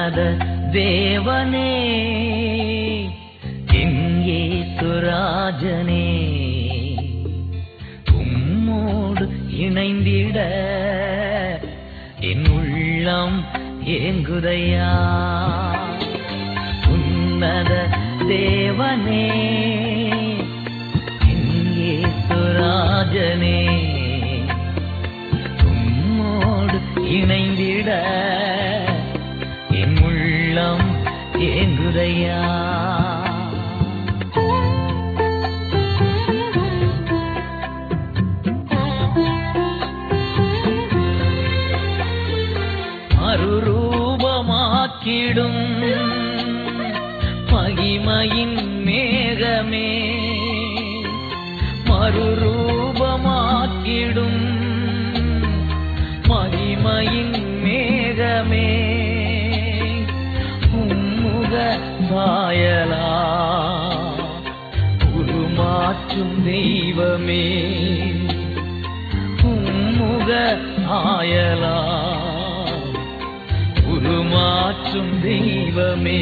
உன்னத தேவனே எங்கே சுராஜனே உம்மோடு இணைந்திட என் உள்ளம் ஏங்குதையா உன்னத தேவனே எங்கே சுராஜனே உம்மோடு இணைந்திட என் உள்ளம் ஏங்குதையா மறுரூபமாக்கிடும் மகிமையின் மேகமே மறுரூபமாக்கிடும் மகிமையின் மேகமே உம்முக சாயலா உருமாற்றும் தெய்வமே உம்முக சாயலா உருமாற்றும் தெய்வமே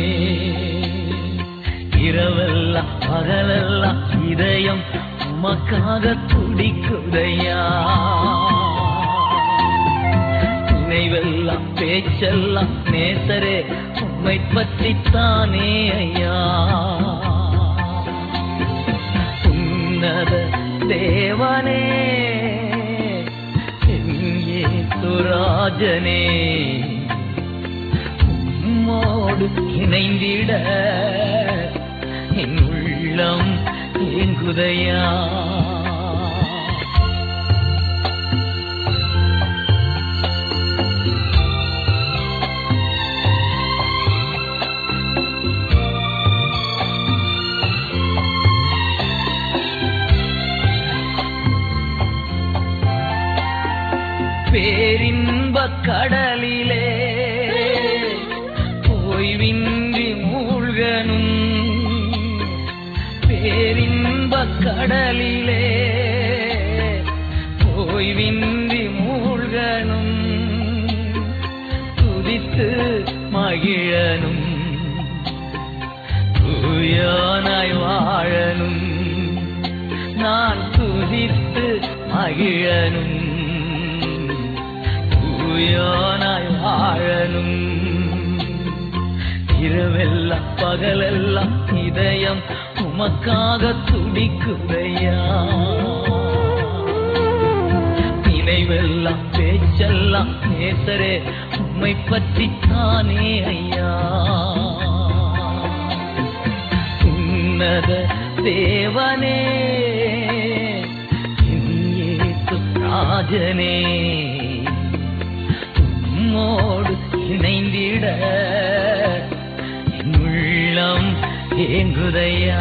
இரவெல்லாம் பகலெல்லாம் இதயம் உமக்காக துடிக்குதையா நினைவெல்லாம் பேச்செல்லாம் நேசரே உம்மை பற்றித்தானே ஐயா உன்னத தேவனே எங்கே துராஜனே உம்மோடு இணைந்திட என் உள்ளம் ஏங்குதையா பேரின்ப கடலிலே ஓய்வின்றி மூழ்கனும் பேரின்ப கடலிலே ஓய்வின்றி மூழ்கனும் துதித்து மகிழனும் தூயானாய் வாழனும் நான் துதித்து மகிழனும் தூயானாய் வாழனும் இரவெல்லாம் பகலெல்லாம் இதயம் உமக்காக துடிக்குதையா நினைவெல்லாம் பேச்செல்லாம் நேசரே உம்மை பற்றித்தானே ஐயா உன்னத தேவனே என் இயேசு ராஜனே உம்மோடு இணைந்திட என் உள்ளம் ஏங்குதையா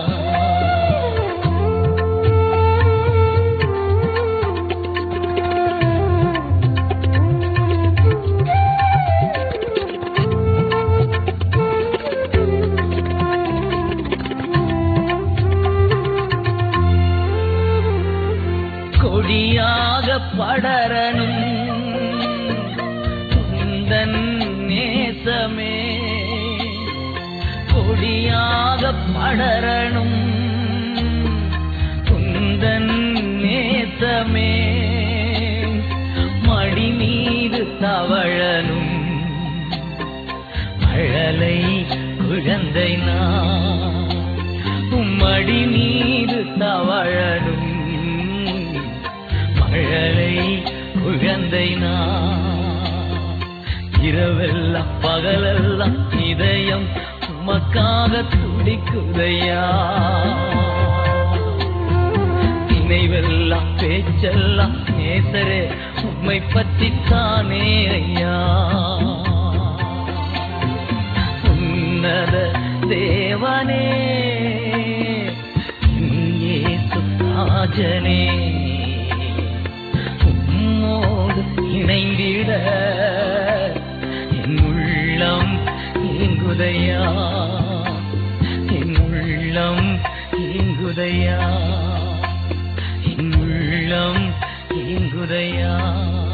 கொடியாக படரனும் உந்தன் நேசமே கொடியாக படரனும் உந்தன் நேசமே மடி மீது தவழனும் மழலை குழந்தை நான் உம்மடி மீது தவழனும் மழலை குழந்தை நான் இரவெல்லாம் பகலெல்லாம் இதயம் உமக்காக துடிக்குதையா நினைவெல்லாம் பேச்செல்லாம் நேசரே உம்மை பற்றித்தானே ஐயா உன்னத தேவனே என் இயேசு ராஜனே உம்மோடு இணைந்திட என் உள்ளம் ஏங்குதையா என் உள்ளம் ஏங்குதையா என் உள்ளம் ஏங்குதையா